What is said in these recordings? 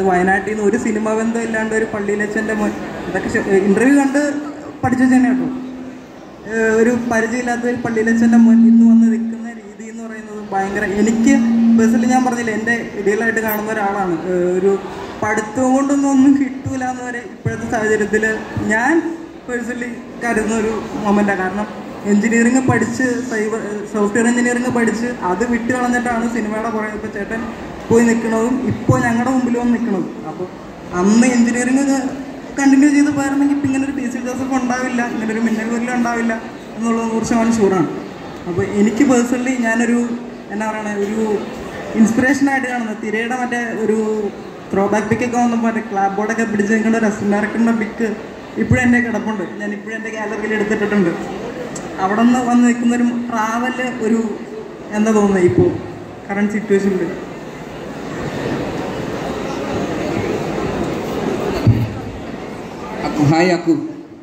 വയനാട്ടിൽ നിന്ന് ഒരു സിനിമ ബന്ധം ഇല്ലാണ്ട് ഒരു പള്ളിയിലച്ഛൻ്റെ മോൻ ഇതൊക്കെ ഇൻ്റർവ്യൂ കണ്ട് പഠിച്ചു തന്നെ കേട്ടോ ഏഹ് ഒരു പരിചയമില്ലാത്ത ഒരു പള്ളിയിലച്ഛൻ്റെ മോൻ ഇന്ന് വന്ന് നിൽക്കുന്ന രീതി എന്ന് പറയുന്നത് ഭയങ്കര എനിക്ക് പേഴ്സണലി ഞാൻ പറഞ്ഞില്ല എൻ്റെ ഇടയിലായിട്ട് കാണുന്ന ഒരാളാണ് ഏഹ് ഒരു പഠിത്തം കൊണ്ടൊന്നും ഒന്നും കിട്ടൂല എന്ന് വരെ ഇപ്പോഴത്തെ സാഹചര്യത്തിൽ ഞാൻ പേഴ്സണലി കരുതുന്ന ഒരു മൊമെൻ്റാണ് കാരണം എഞ്ചിനീയറിംഗ് പഠിച്ച് സൈബർ സോഫ്റ്റ്വെയർ എഞ്ചിനീയറിംഗ് പഠിച്ച് അത് വിട്ട് കളഞ്ഞിട്ടാണ് സിനിമയുടെ പുറകെ ഇപ്പോൾ ചേട്ടൻ പോയി നിൽക്കുന്നതും ഇപ്പോൾ ഞങ്ങളുടെ മുമ്പിൽ വന്ന് നിൽക്കുന്നതും അപ്പോൾ അന്ന് എഞ്ചിനീയറിംഗ് കണ്ടിന്യൂ ചെയ്ത് പോയിരുന്നെങ്കിൽ ഇപ്പം ഇങ്ങനെ ഒരു പി സി ജോസഫ് ഉണ്ടാവില്ല ഇങ്ങനെ ഒരു മിന്നൽ മുരളി ഉണ്ടാവില്ല എന്നുള്ളത് നൂറ് ശതമാനം ഷൂറാണ് അപ്പോൾ എനിക്ക് പേഴ്സണലി ഞാനൊരു എന്നാ പറയണ ഒരു ഇൻസ്പിറേഷനായിട്ട് കാണുന്നത് തിരയുടെ മറ്റേ ഒരു ത്രോ ബാക്ക് പിക്കൊക്കെ വന്നപ്പോൾ മറ്റേ ക്ലാബ് ബോർഡൊക്കെ പിടിച്ച് നിൽക്കേണ്ട ഒരു അസിസ്റ്റന്റ് ഡയറക്ടറിൻ്റെ പിക്ക് ഇപ്പോഴും എൻ്റെ കിടപ്പുണ്ട് ഞാൻ ഇപ്പോഴും എൻ്റെ ഗാലറിയിൽ എടുത്തിട്ടിട്ടുണ്ട് അവിടെ നിന്ന് വന്ന് നിൽക്കുന്ന ഒരു ട്രാവല് ഒരു എന്താ തോന്നുന്നത് ഇപ്പോൾ കറണ്ട് സിറ്റുവേഷനിൽ അക്കു ഹായ് അക്കു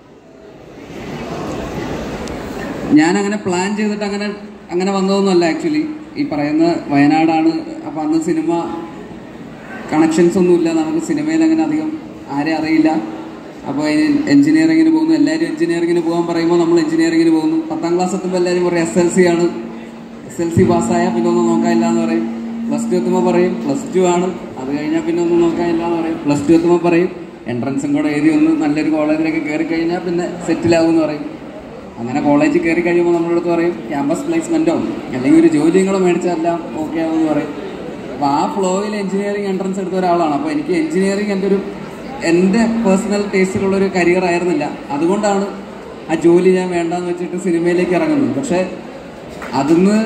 ഞാൻ അങ്ങനെ പ്ലാൻ ചെയ്തിട്ട് അങ്ങനെ അങ്ങനെ വന്നതൊന്നുമല്ല ആക്ച്വലി ഈ പറയുന്ന വയനാടാണ് അപ്പം അന്ന് സിനിമ കണക്ഷൻസ് ഒന്നുമില്ല നമുക്ക് സിനിമയിൽ അങ്ങനെ അധികം ആരെ അറിയില്ല അപ്പോൾ എഞ്ചിനീയറിങ്ങിന് പോകുന്നു എല്ലാവരും എഞ്ചിനീയറിങ്ങിന് പോകാൻ പറയുമ്പോൾ നമ്മൾ എഞ്ചിനീയറിങ്ങിന് പോകുന്നു പത്താം ക്ലാസ് എത്തുമ്പോൾ എല്ലാവരും പറയും എസ് എൽ സി ആണ് എസ് എൽ സി പാസ്സായാൽ പിന്നെ ഒന്നും നോക്കാനില്ല എന്ന് പറയും പ്ലസ് ടു എത്തുമ്പോൾ പറയും പ്ലസ് ടു ആണ് അത് കഴിഞ്ഞാൽ പിന്നെ ഒന്നും നോക്കാനില്ല എന്ന് പറയും പ്ലസ് ടു എത്തുമ്പോൾ പറയും എൻട്രൻസും കൂടെ എഴുതി ഒന്ന് നല്ലൊരു കോളേജിലേക്ക് കയറി കഴിഞ്ഞാൽ പിന്നെ സെറ്റിലാവും എന്ന് പറയും അങ്ങനെ കോളേജിൽ കയറി കഴിയുമ്പോൾ നമ്മുടെ അടുത്ത് പറയും ക്യാമ്പസ് പ്ലേസ്മെൻറ്റോ അല്ലെങ്കിൽ ഒരു ജോലിയും കൂടെ മേടിച്ചാലെല്ലാം ഓക്കെ ആവും എന്ന് പറയും അപ്പോൾ ആ ഫ്ലോയിൽ എഞ്ചിനീയറിംഗ് എൻട്രൻസ് എടുത്ത ഒരാളാണ് അപ്പോൾ എനിക്ക് എഞ്ചിനീയറിംഗ് എൻ്റെ ഒരു എൻ്റെ പേഴ്സണൽ ടേസ്റ്റിലുള്ളൊരു കരിയർ ആയിരുന്നില്ല അതുകൊണ്ടാണ് ആ ജോലി ഞാൻ വേണ്ടാന്ന് വെച്ചിട്ട് സിനിമയിലേക്ക് ഇറങ്ങുന്നത് പക്ഷേ അതിന്ന്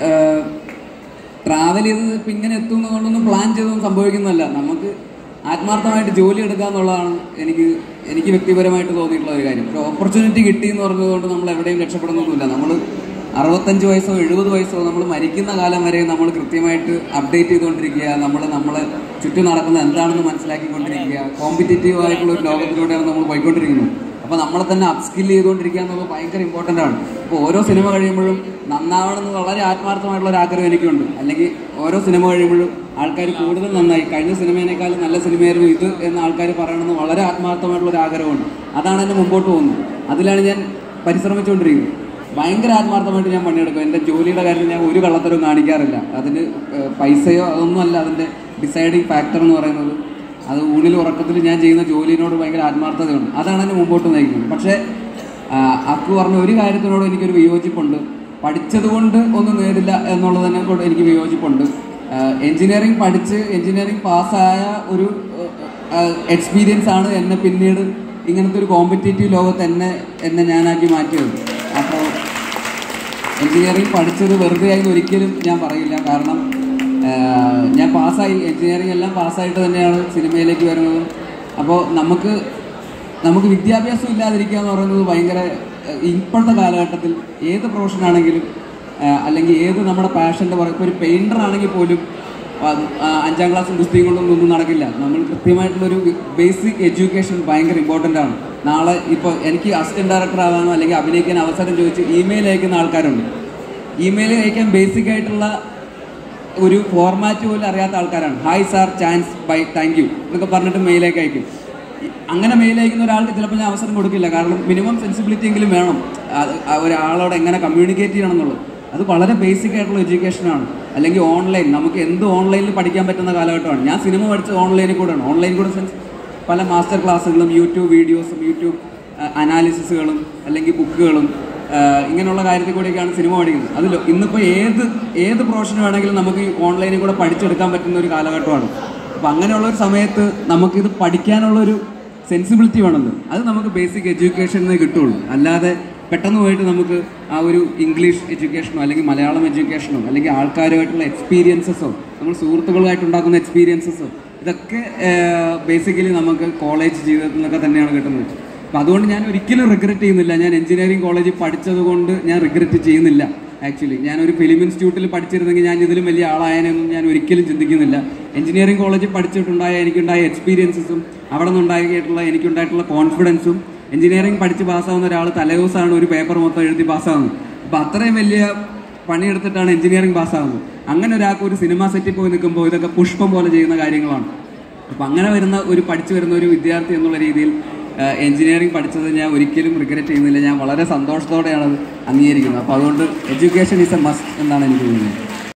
ട്രാവൽ ചെയ്ത് ഇപ്പം ഇങ്ങനെ എത്തുന്നത് കൊണ്ടൊന്നും പ്ലാൻ ചെയ്തൊന്നും സംഭവിക്കുന്നതല്ല നമുക്ക് ആത്മാർത്ഥമായിട്ട് ജോലി എടുക്കുക എന്നുള്ളതാണ് എനിക്ക് എനിക്ക് വ്യക്തിപരമായിട്ട് തോന്നിയിട്ടുള്ള ഒരു കാര്യം ഒരു ഓപ്പർച്യൂണിറ്റി കിട്ടി എന്ന് പറഞ്ഞതുകൊണ്ട് നമ്മൾ എവിടെയും രക്ഷപ്പെടുന്നൊന്നുമില്ല നമ്മൾ അറുപത്തഞ്ച് വയസ്സോ എഴുപത് വയസ്സോ നമ്മൾ മരിക്കുന്ന കാലം വരെ നമ്മൾ കൃത്യമായിട്ട് അപ്ഡേറ്റ് ചെയ്തുകൊണ്ടിരിക്കുക നമ്മൾ നമ്മളെ ചുറ്റും നടക്കുന്നത് എന്താണെന്ന് മനസ്സിലാക്കിക്കൊണ്ടിരിക്കുക കോമ്പറ്റേറ്റീവ് ആയിട്ടുള്ള ഒരു ലോകത്തിലൂടെയാണ് നമ്മൾ പോയിക്കൊണ്ടിരിക്കുന്നത് അപ്പോൾ നമ്മളെ തന്നെ അപ്സ്കിൽ ചെയ്തുകൊണ്ടിരിക്കുക എന്നുള്ളത് ഭയങ്കര ഇമ്പോർട്ടൻ്റ് ആണ് അപ്പോൾ ഓരോ സിനിമ കഴിയുമ്പോഴും നന്നാവണമെന്ന് വളരെ ആത്മാർത്ഥമായിട്ടുള്ള ഒരു ആഗ്രഹം എനിക്കുണ്ട് അല്ലെങ്കിൽ ഓരോ സിനിമ കഴിയുമ്പോഴും ആൾക്കാർ കൂടുതൽ നന്നായി കഴിഞ്ഞ സിനിമേനേക്കാളും നല്ല സിനിമയായിരുന്നു ഇത് എന്ന് ആൾക്കാർ പറയണമെന്ന് വളരെ ആത്മാർത്ഥമായിട്ടുള്ള ഒരു ആഗ്രഹമുണ്ട് അതാണ് എന്നെ മുമ്പോട്ട് പോകുന്നത് അതിലാണ് ഞാൻ പരിശ്രമിച്ചുകൊണ്ടിരിക്കുന്നത് ഭയങ്കര ആത്മാർത്ഥമായിട്ട് ഞാൻ പണിയെടുക്കും എൻ്റെ ജോലിയുടെ കാര്യത്തിൽ ഞാൻ ഒരു കള്ളത്തരവും കാണിക്കാറില്ല അതിന് ഏഹ്, പൈസയോ അതൊന്നുമല്ല അതിൻ്റെ ഡിസൈഡിങ് ഫാക്ടർ എന്ന് പറയുന്നത് അത് ഊണിൽ ഉറക്കത്തിൽ ഞാൻ ചെയ്യുന്ന ജോലിയോട് ഭയങ്കര ആത്മാർത്ഥതയുണ്ട് അതാണ് എന്നെ മുമ്പോട്ട് നയിക്കുന്നത് പക്ഷേ ആ, അക്കു പറഞ്ഞ ഒരു കാര്യത്തിനോട് എനിക്കൊരു വിയോജിപ്പുണ്ട് പഠിച്ചത് കൊണ്ട് ഒന്നും നേടില്ല എന്നുള്ളതിനെ കൊണ്ട് എനിക്ക് വിയോജിപ്പുണ്ട് എഞ്ചിനീയറിംഗ് പഠിച്ച് എഞ്ചിനീയറിംഗ് പാസ്സായ ഒരു എക്സ്പീരിയൻസ് ആണ് എന്നെ പിന്നീട് ഇങ്ങനത്തെ ഒരു കോമ്പറ്റേറ്റീവ് ലോകത്ത് എന്നെ എന്നെ ഞാനാക്കി മാറ്റിയത് അപ്പോൾ എഞ്ചിനീയറിംഗ് പഠിച്ചത് വെറുതെ ആയി എന്ന് ഒരിക്കലും ഞാൻ പറയില്ല കാരണം ആഹ്, ഞാൻ പാസ്സായി എഞ്ചിനീയറിംഗ് എല്ലാം പാസ്സായിട്ട് തന്നെയാണ് സിനിമയിലേക്ക് വരുന്നത് അപ്പോൾ നമുക്ക് നമുക്ക് വിദ്യാഭ്യാസം ഇല്ലാതിരിക്കുക എന്ന് പറയുന്നത് ഭയങ്കര ആഹ്, ഇപ്പോഴത്തെ കാലഘട്ടത്തിൽ ഏത് പ്രൊഫഷനാണെങ്കിലും ആഹ്, അല്ലെങ്കിൽ ഏത് നമ്മുടെ പാഷൻ്റെ പറയും ഇപ്പോൾ ഒരു പെയിൻറ്റർ ആണെങ്കിൽ പോലും അത് ആ അഞ്ചാം ക്ലാസ്സും പുസ്തകം കൊണ്ടൊന്നും ഒന്നും നടക്കില്ല നമ്മൾ കൃത്യമായിട്ടുള്ളൊരു ബേസിക് എഡ്യൂക്കേഷൻ ഭയങ്കര ഇമ്പോർട്ടൻ്റ് ആണ് നാളെ ഇപ്പോൾ എനിക്ക് അസിസ്റ്റന്റ് ഡയറക്ടർ ആവാനോ അല്ലെങ്കിൽ അഭിനയിക്കാൻ അവസരം ചോദിച്ച് ഇമെയിൽ അയക്കുന്ന ആൾക്കാരുണ്ട് ഇമെയിൽ അയക്കാൻ ബേസിക് ആയിട്ടുള്ള ഒരു ഫോർമാറ്റ് പോലും അറിയാത്ത ആൾക്കാരാണ് hi sir chance by thank you എന്നൊക്കെ പറഞ്ഞിട്ട് മെയിലേക്ക് അയക്കും അങ്ങനെ മെയിൽ അയക്കുന്ന ഒരാൾക്ക് ചിലപ്പോൾ ഞാൻ അവസരം കൊടുക്കില്ല കാരണം മിനിമം സെൻസിബിലിറ്റി എങ്കിലും വേണം അത് ആ ഒരാളോട് എങ്ങനെ കമ്മ്യൂണിക്കേറ്റ് ചെയ്യണം എന്നുള്ളത് അത് വളരെ ബേസിക് ആയിട്ടുള്ള എഡ്യൂക്കേഷനാണ് അല്ലെങ്കിൽ ഓൺലൈൻ നമുക്ക് എന്ത് ഓൺലൈനിൽ പഠിക്കാൻ പറ്റുന്ന കാലഘട്ടമാണ് ഞാൻ സിനിമ പഠിച്ചത് ഓൺലൈനിൽ കൂടെയാണ് ഓൺലൈൻ കൂടെ സെൻസ് പല മാസ്റ്റർ ക്ലാസ്സുകളും യൂട്യൂബ് വീഡിയോസും യൂട്യൂബ് അനാലിസിസുകളും അല്ലെങ്കിൽ ബുക്കുകളും ഇങ്ങനെയുള്ള കാര്യത്തിൽ കൂടെയൊക്കെയാണ് സിനിമ പഠിക്കുന്നത് അതിൽ ഇന്നിപ്പോൾ ഏത് ഏത് പ്രൊഫഷൻ വേണമെങ്കിലും നമുക്ക് ഈ ഓൺലൈനിൽ കൂടെ പഠിച്ചെടുക്കാൻ പറ്റുന്ന ഒരു കാലഘട്ടമാണ് അപ്പോൾ അങ്ങനെയുള്ള ഒരു സമയത്ത് നമുക്കിത് പഠിക്കാനുള്ളൊരു സെൻസിബിലിറ്റി വേണമല്ലോ അത് നമുക്ക് ബേസിക് എഡ്യൂക്കേഷനിൽ കിട്ടുള്ളൂ അല്ലാതെ പെട്ടെന്ന് പോയിട്ട് നമുക്ക് ആ ഒരു ഇംഗ്ലീഷ് എഡ്യൂക്കേഷനോ അല്ലെങ്കിൽ മലയാളം എഡ്യൂക്കേഷനോ അല്ലെങ്കിൽ ആൾക്കാരുമായിട്ടുള്ള എക്സ്പീരിയൻസസോ നമ്മൾ സുഹൃത്തുക്കളുമായിട്ട് ഉണ്ടാക്കുന്ന എക്സ്പീരിയൻസസോ ഇതൊക്കെ ബേസിക്കലി നമുക്ക് കോളേജ് ജീവിതത്തിൽ നിന്നൊക്കെ തന്നെയാണ് കിട്ടുന്നത് അപ്പം അതുകൊണ്ട് ഞാൻ ഒരിക്കലും റിഗ്രറ്റ് ചെയ്യുന്നില്ല ഞാൻ എഞ്ചിനീയറിംഗ് കോളേജിൽ പഠിച്ചത് കൊണ്ട് ഞാൻ റിഗ്രറ്റ് ചെയ്യുന്നില്ല ആക്ച്വലി ഞാൻ ഒരു ഫിലിം ഇൻസ്റ്റിറ്റ്യൂട്ടിൽ പഠിച്ചിരുന്നെങ്കിൽ ഞാൻ ഇതിലും വലിയ ആളായനെന്നും ഞാൻ ഒരിക്കലും ചിന്തിക്കുന്നില്ല എഞ്ചിനീയറിംഗ് കോളേജിൽ പഠിച്ചിട്ടുണ്ടായ എനിക്കുണ്ടായ എക്സ്പീരിയൻസസും അവിടെ നിന്നുണ്ടായിട്ടുള്ള എനിക്കുണ്ടായിട്ടുള്ള കോൺഫിഡൻസും എഞ്ചിനീയറിംഗ് പഠിച്ച് പാസ്സാവുന്ന ഒരാൾ തലേദിവസമാണ് ഒരു പേപ്പർ മൊത്തം എഴുതി പാസ്സാവുന്നത് അപ്പം അത്രയും വലിയ പണിയെടുത്തിട്ടാണ് എഞ്ചിനീയറിംഗ് പാസ്സാവുന്നത് അങ്ങനെ ഒരാൾക്ക് ഒരു സിനിമ സെറ്റിൽ പോയി നിൽക്കുമ്പോൾ ഇതൊക്കെ പുഷ്പം പോലെ ചെയ്യുന്ന കാര്യങ്ങളാണ് അപ്പം അങ്ങനെ വരുന്ന ഒരു പഠിച്ചു വരുന്ന ഒരു വിദ്യാർത്ഥി എന്നുള്ള രീതിയിൽ എഞ്ചിനീയറിംഗ് പഠിച്ചത് ഞാൻ ഒരിക്കലും റിഗ്രറ്റ് ചെയ്യുന്നില്ല ഞാൻ വളരെ സന്തോഷത്തോടെയാണ് അത് അംഗീകരിക്കുന്നത് അപ്പോൾ അതുകൊണ്ട് എഡ്യൂക്കേഷൻ ഈസ് എ മസ്റ്റ് എന്നാണ് എനിക്ക് തോന്നുന്നത്